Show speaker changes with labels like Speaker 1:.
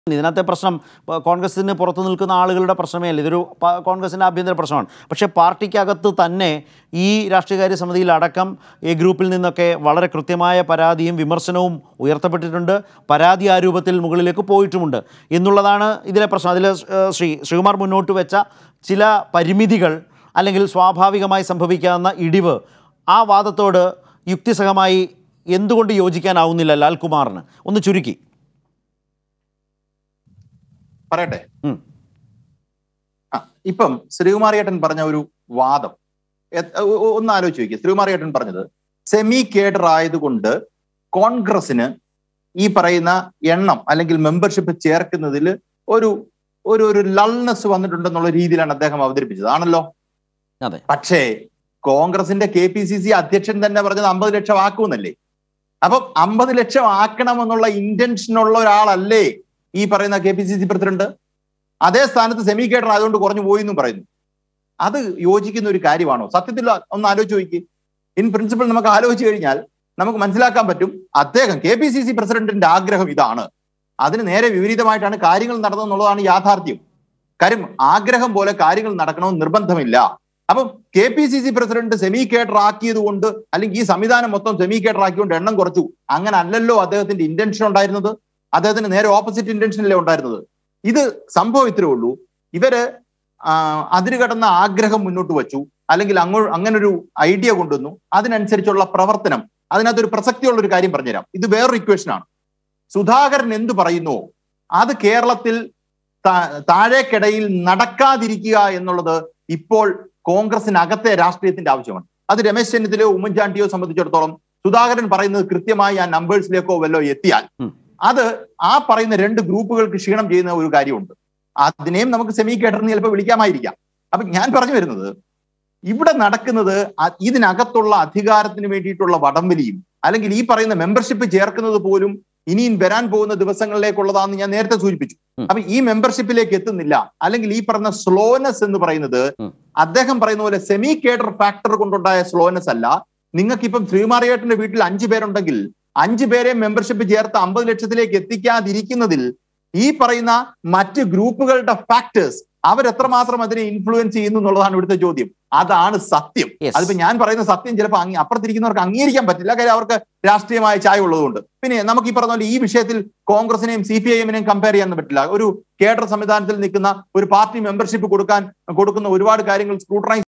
Speaker 1: ഇതിനകത്തെ പ്രശ്നം പ- കോൺഗ്രസിന് പുറത്തു നിൽക്കുന്ന ആളുകളുടെ പ്രശ്നമേ അല്ല ഇതൊരു പ- കോൺഗ്രസിൻ്റെ ആഭ്യന്തര പ്രശ്നമാണ് പക്ഷേ പാർട്ടിക്കകത്ത് തന്നെ ഈ രാഷ്ട്രീയകാര്യ സമിതിയിൽ അടക്കം ഈ ഗ്രൂപ്പിൽ നിന്നൊക്കെ വളരെ കൃത്യമായ പരാതിയും വിമർശനവും ഉയർത്തപ്പെട്ടിട്ടുണ്ട് പരാതി ആ രൂപത്തിൽ മുകളിലേക്ക് പോയിട്ടുമുണ്ട് എന്നുള്ളതാണ് ഇതിലെ പ്രശ്നം അതിൽ ഏഹ്, ശ്രീ ശ്രീകുമാർ മുന്നോട്ട് വെച്ച ചില പരിമിതികൾ അല്ലെങ്കിൽ സ്വാഭാവികമായി സംഭവിക്കാവുന്ന ഇടിവ് ആ വാദത്തോട് യുക്തിസഹമായി എന്തുകൊണ്ട് യോജിക്കാനാവുന്നില്ല ലാൽകുമാറിന് ഒന്ന് ചുരുക്കി
Speaker 2: പറയട്ടെ
Speaker 1: ഉം.
Speaker 2: ആ ഇപ്പം ശ്രീകുമാറിയേട്ടൻ പറഞ്ഞ ഒരു വാദം എ- ഒ- ഒ- ഒന്ന് ആലോചിച്ച് നോക്കിയേ ശ്രീകുമാറിയേട്ടൻ പറഞ്ഞത് സെമി കേഡർ ആയതുകൊണ്ട് കോൺഗ്രസിന് ഈ പറയുന്ന എണ്ണം അല്ലെങ്കിൽ മെമ്പർഷിപ്പ് ചേർക്കുന്നതിൽ ഒരു ഒരു ഒരു ലൾനെസ് വന്നിട്ടുണ്ടെന്നുള്ള രീതിയിലാണ് അദ്ദേഹം അവതരിപ്പിച്ചത് ആണല്ലോ
Speaker 1: അതെ.
Speaker 2: പക്ഷേ കോൺഗ്രസിന്റെ കെ പി സി സി അധ്യക്ഷൻ തന്നെ പറഞ്ഞത് അമ്പത് ലക്ഷം ആക്കുമെന്നല്ലേ അപ്പം അമ്പത് ലക്ഷം ആക്കണമെന്നുള്ള ഇന്റൻഷൻ ഉള്ള ഒരാളല്ലേ ഈ പറയുന്ന K P C C president അതേ സ്ഥാനത്ത് സെമി കേഡർ ആയതുകൊണ്ട് കുറഞ്ഞു പോയി എന്നും പറയുന്നു അത് യോജിക്കുന്ന ഒരു കാര്യമാണോ സത്യത്തിൽ ഒന്ന് ആലോചിച്ച് നോക്കി ഇൻ പ്രിൻസിപ്പൽ നമുക്ക് ആലോചിച്ച് കഴിഞ്ഞാൽ നമുക്ക് മനസ്സിലാക്കാൻ പറ്റും അദ്ദേഹം കെ പി സി സി പ്രസിഡന്റിന്റെ ആഗ്രഹം ഇതാണ് അതിന് നേരെ വിപരീതമായിട്ടാണ് കാര്യങ്ങൾ നടന്നതെന്നുള്ളതാണ് യാഥാർത്ഥ്യം കാര്യം ആഗ്രഹം പോലെ കാര്യങ്ങൾ നടക്കണമെന്ന് നിർബന്ധമില്ല അപ്പം K P C C president semi cadre ആക്കിയത് കൊണ്ട് അല്ലെങ്കിൽ ഈ സംവിധാനം മൊത്തം സെമി കേഡർ ആക്കിക്കൊണ്ട് എണ്ണം കുറച്ചു അങ്ങനെ അല്ലല്ലോ അദ്ദേഹത്തിന്റെ ഇന്റൻഷൻ ഉണ്ടായിരുന്നത് അദ്ദേഹത്തിന് നേരെ ഓപ്പോസിറ്റ് ഇന്റൻഷനല്ലേ ഉണ്ടായിരുന്നത് ഇത് സംഭവം ഇത്രേ ഉള്ളൂ ഇവര് ആ, അതിരുകടന്ന ആഗ്രഹം മുന്നോട്ട് വച്ചു അല്ലെങ്കിൽ അങ്ങോ അങ്ങനൊരു ഐഡിയ കൊണ്ടുവന്നു അതിനനുസരിച്ചുള്ള പ്രവർത്തനം അതിനകത്തൊരു പ്രസക്തിയുള്ള ഒരു കാര്യം പറഞ്ഞുതരാം ഇത് വേറൊരു ഇക്വേഷൻ ആണ് സുധാകരൻ എന്ത് പറയുന്നു അത് കേരളത്തിൽ താ- താഴേക്കിടയിൽ നടക്കാതിരിക്കുക എന്നുള്ളത് ഇപ്പോൾ കോൺഗ്രസിനകത്തെ രാഷ്ട്രീയത്തിന്റെ ആവശ്യമാണ് അത് രമേശ് ചെന്നിത്തലയോ ഉമ്മൻചാണ്ടിയോ സംബന്ധിച്ചിടത്തോളം സുധാകരൻ പറയുന്നത് കൃത്യമായി ആ നമ്പേഴ്സിലേക്കോ വല്ലോ എത്തിയാൽ
Speaker 1: ഉം.
Speaker 2: അത് ആ പറയുന്ന രണ്ട് ഗ്രൂപ്പുകൾക്ക് ക്ഷീണം ചെയ്യുന്ന ഒരു കാര്യമുണ്ട് അതിനെയും നമുക്ക് സെമി കേട്ടറിന് ചിലപ്പോൾ വിളിക്കാമായിരിക്കാം അപ്പൊ ഞാൻ പറഞ്ഞു വരുന്നത് ഇവിടെ നടക്കുന്നത് അ- ഇതിനകത്തുള്ള അധികാരത്തിന് വേണ്ടിയിട്ടുള്ള വടംവലിയും അല്ലെങ്കിൽ ഈ പറയുന്ന മെമ്പർഷിപ്പ് ചേർക്കുന്നത് പോലും ഇനിയും വരാൻ പോകുന്ന ദിവസങ്ങളിലേക്കുള്ളതാണെന്ന് ഞാൻ നേരത്തെ സൂചിപ്പിച്ചു
Speaker 1: ഉം.
Speaker 2: അപ്പൊ ഈ മെമ്പർഷിപ്പിലേക്ക് എത്തുന്നില്ല അല്ലെങ്കിൽ ഈ പറഞ്ഞ സ്ലോനെസ് എന്ന് പറയുന്നത്
Speaker 1: ഉം.
Speaker 2: അദ്ദേഹം പറയുന്ന പോലെ സെമി കേഡർ ഫാക്ടർ കൊണ്ടുണ്ടായ സ്ലോനെസ് അല്ല നിങ്ങൾക്ക് ഇപ്പം ശ്രീമാറിയേട്ടന്റെ വീട്ടിൽ അഞ്ചു പേരുണ്ടെങ്കിൽ അഞ്ചു പേരെ മെമ്പർഷിപ്പ് ചേർത്ത് അമ്പത് ലക്ഷത്തിലേക്ക് എത്തിക്കാതിരിക്കുന്നതിൽ ഈ പറയുന്ന മറ്റ് ഗ്രൂപ്പുകളുടെ ഫാക്ടേഴ്സ് അവരെത്രമാത്രം അതിനെ ഇൻഫ്ലുവൻസ് ചെയ്യുന്നു എന്നുള്ളതാണ് ഇവിടുത്തെ ചോദ്യം അതാണ് സത്യം
Speaker 1: Yes.
Speaker 2: അതിപ്പോ ഞാൻ പറയുന്ന സത്യം ചിലപ്പോൾ അങ്ങ് അപ്പുറത്തിരിക്കുന്നവർക്ക് അംഗീകരിക്കാൻ പറ്റില്ല കാര്യം അവർക്ക് രാഷ്ട്രീയമായ ചായ ഉള്ളതുകൊണ്ട് പിന്നെ നമുക്ക് ഈ പറഞ്ഞ പോലെ ഈ വിഷയത്തിൽ കോൺഗ്രസിനെയും സി പി ഐ എമ്മിനെയും കമ്പയർ ചെയ്യാൻ പറ്റില്ല ഒരു കേഡർ സംവിധാനത്തിൽ നിൽക്കുന്ന ഒരു പാർട്ടി മെമ്പർഷിപ്പ് കൊടുക്കാൻ കൊടുക്കുന്ന ഒരുപാട് കാര്യങ്ങൾ സ്ക്രൂട്ടറൈസ്